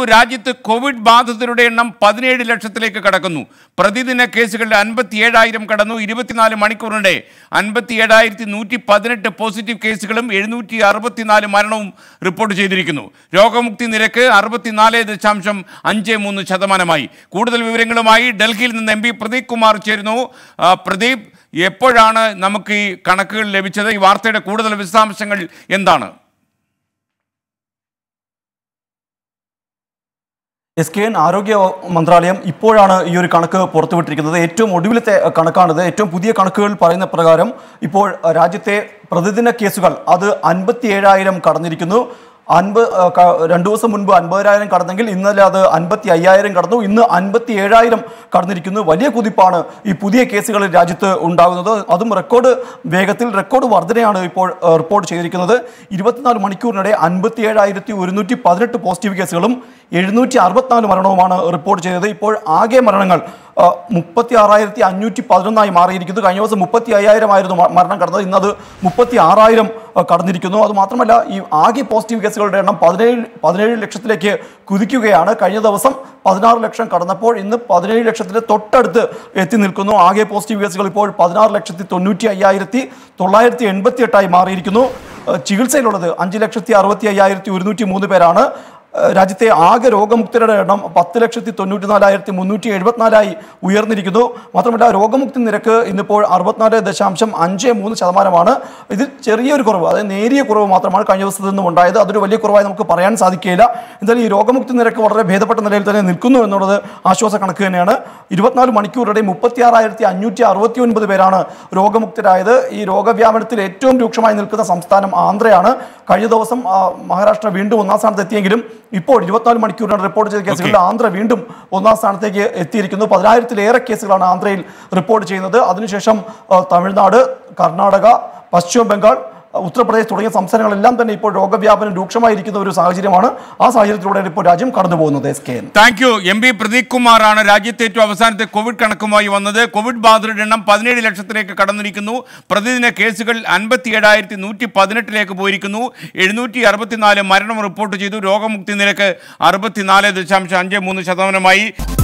രാജ്യത്ത് കോവിഡ് ബാധിതരുടെ എണ്ണം പതിനേഴ് ലക്ഷത്തിലേക്ക് കടക്കുന്നു പ്രതിദിന കേസുകളുടെ അൻപത്തി ഏഴായിരം കടന്നു ഇരുപത്തിനാല് മണിക്കൂറിനിടെ അൻപത്തി ഏഴായിരത്തി നൂറ്റി പതിനെട്ട് പോസിറ്റീവ് കേസുകളും എഴുന്നൂറ്റി അറുപത്തിനാല് മരണവും റിപ്പോർട്ട് ചെയ്തിരിക്കുന്നു രോഗമുക്തി നിരക്ക് അറുപത്തിനാല് ദശാംശം അഞ്ച് മൂന്ന് ശതമാനമായി കൂടുതൽ വിവരങ്ങളുമായി ഡൽഹിയിൽ നിന്ന് എം പി പ്രദീപ് കുമാർ ചേരുന്നു ആ, പ്രദീപ് എപ്പോഴാണ് നമുക്ക് ഈ കണക്കുകൾ ലഭിച്ചത് ഈ വാർത്തയുടെ കൂടുതൽ വിശദാംശങ്ങൾ എന്താണ് എസ് കെ എൻ ആരോഗ്യ മന്ത്രാലയം ഇപ്പോഴാണ് ഈ ഒരു കണക്ക് പുറത്തുവിട്ടിരിക്കുന്നത് ഏറ്റവും ഒടുവിലത്തെ അഹ്, കണക്കാണിത് ഏറ്റവും പുതിയ കണക്കുകൾ പറയുന്ന പ്രകാരം ഇപ്പോൾ അഹ്, രാജ്യത്തെ പ്രതിദിന കേസുകൾ അത് അൻപത്തി ഏഴായിരം കടന്നിരിക്കുന്നു അൻപത് അഹ്, ക- രണ്ടു ദിവസം മുൻപ് അൻപതിനായിരം കടന്നെങ്കിൽ ഇന്നലെ അത് അൻപത്തി അയ്യായിരം കടന്നു ഇന്ന് അൻപത്തി ഏഴായിരം കടന്നിരിക്കുന്നു വലിയ കുതിപ്പാണ് ഈ പുതിയ കേസുകളിൽ രാജ്യത്ത് ഉണ്ടാകുന്നത് അതും റെക്കോർഡ് വേഗത്തിൽ റെക്കോർഡ് വർധനയാണ് ഇപ്പോൾ അഹ്, റിപ്പോർട്ട് ചെയ്തിരിക്കുന്നത് ഇരുപത്തിനാല് മണിക്കൂറിനിടെ അൻപത്തി ഏഴായിരത്തി ഒരുന്നൂറ്റി പതിനെട്ട് പോസിറ്റീവ് കേസുകളും എഴുന്നൂറ്റി അറുപത്തിനാല് മരണവുമാണ് റിപ്പോർട്ട് ചെയ്തത് ഇപ്പോൾ ആകെ മരണങ്ങൾ മുപ്പത്തി ആറായിരത്തി അഞ്ഞൂറ്റി പതിനൊന്നായി മാറിയിരിക്കുന്നു കഴിഞ്ഞ ദിവസം മുപ്പത്തി അയ്യായിരം ആയിരുന്നു മ- മരണം കടന്നത് ഇന്നത് മുപ്പത്തി ആറായിരം കടന്നിരിക്കുന്നു അത് മാത്രമല്ല ഈ ആകെ പോസിറ്റീവ് കേസുകളുടെ എണ്ണം പതിനേഴ് പതിനേഴ് ലക്ഷത്തിലേക്ക് കുതിക്കുകയാണ് കഴിഞ്ഞ ദിവസം പതിനാറ് ലക്ഷം കടന്നപ്പോൾ ഇന്ന് പതിനേഴ് ലക്ഷത്തിന് തൊട്ടടുത്ത് എത്തി നിൽക്കുന്നു ആകെ പോസിറ്റീവ് കേസുകൾ ഇപ്പോൾ പതിനാറ് ലക്ഷത്തി തൊണ്ണൂറ്റി അയ്യായിരത്തി തൊള്ളായിരത്തി എൺപത്തി എട്ടായി മാറിയിരിക്കുന്നു ഏഹ് ചികിത്സയിലുള്ളത് അഞ്ച് ലക്ഷത്തി അറുപത്തി അയ്യായിരത്തി ഒരുന്നൂറ്റി മൂന്ന് പേരാണ് ഏഹ് രാജ്യത്തെ ആകെ രോഗമുക്തരുടെ എണ്ണം പത്ത് ലക്ഷത്തി തൊണ്ണൂറ്റി നാലായിരത്തി മുന്നൂറ്റി എഴുപത്തിനാലായി ഉയർന്നിരിക്കുന്നു മാത്രമല്ല രോഗമുക്തി നിരക്ക് ഇന്നിപ്പോൾ അറുപത്തിനാല് ദശാംശം അഞ്ച് മൂന്ന് ശതമാനമാണ് ഇതിൽ ചെറിയൊരു കുറവ് അതായത് നേരിയ കുറവ് മാത്രമാണ് കഴിഞ്ഞ ദിവസത്തിൽ നിന്നും ഉണ്ടായത് അതൊരു വലിയ കുറവായി നമുക്ക് പറയാൻ സാധിക്കുകയില്ല എന്തായാലും ഈ രോഗമുക്തി നിരക്ക് വളരെ ഭേദപ്പെട്ട നിലയിൽ തന്നെ നിൽക്കുന്നു എന്നുള്ളത് ആശ്വാസ കണക്ക് തന്നെയാണ് ഇരുപത്തിനാല് മണിക്കൂറിടെ മുപ്പത്തി ആറായിരത്തി അഞ്ഞൂറ്റി അറുപത്തി ഒൻപത് പേരാണ് രോഗമുക്തരായത് ഈ രോഗവ്യാപനത്തിൽ ഏറ്റവും രൂക്ഷമായി നിൽക്കുന്ന സംസ്ഥാനം ആന്ധ്രയാണ് കഴിഞ്ഞ ദിവസം ആ, മഹാരാഷ്ട്ര വീണ്ടും ഒന്നാം സ്ഥാനത്ത് എത്തിയെങ്കിലും ഇപ്പോൾ ഇരുപത്തിനാല് മണിക്കൂറിനാണ് റിപ്പോർട്ട് ചെയ്ത കേസുകളിൽ ആന്ധ്ര വീണ്ടും ഒന്നാം സ്ഥാനത്തേക്ക് എത്തിയിരിക്കുന്നു പതിനായിരത്തിലേറെ കേസുകളാണ് ആന്ധ്രയിൽ റിപ്പോർട്ട് ചെയ്യുന്നത് അതിനുശേഷം ആ, തമിഴ്നാട് കർണാടക പശ്ചിമ ബംഗാൾ ആ, ഉത്തർപ്രദേശ് തുടങ്ങിയ സംസ്ഥാനങ്ങളെല്ലാം തന്നെ ഇപ്പോൾ രോഗവ്യാപനം രൂക്ഷമായിരിക്കുന്ന ഒരു സാഹചര്യമാണ് ആ സാഹചര്യത്തിലൂടെയാണ് ഇപ്പോൾ രാജ്യം കടന്നു പോകുന്നത് S K N thank you M P Pradeep കുമാറാണ് രാജ്യത്തെ ഏറ്റവും അവസാനത്തെ കോവിഡ് കണക്കുമായി വന്നത് കോവിഡ് ബാധിതരുടെ എണ്ണം പതിനേഴ് ലക്ഷത്തിലേക്ക് കടന്നിരിക്കുന്നു പ്രതിദിന കേസുകൾ അൻപത്തി ഏഴായിരത്തി നൂറ്റി പതിനെട്ടിലേക്ക് പോയിരിക്കുന്നു എഴുന്നൂറ്റി അറുപത്തിനാല് മരണം റിപ്പോർട്ട് ചെയ്തു രോഗമുക്തി നിരക്ക് അറുപത്തിനാല് ദശാംശം അഞ്ച് മൂന്ന് ശതമാനമായി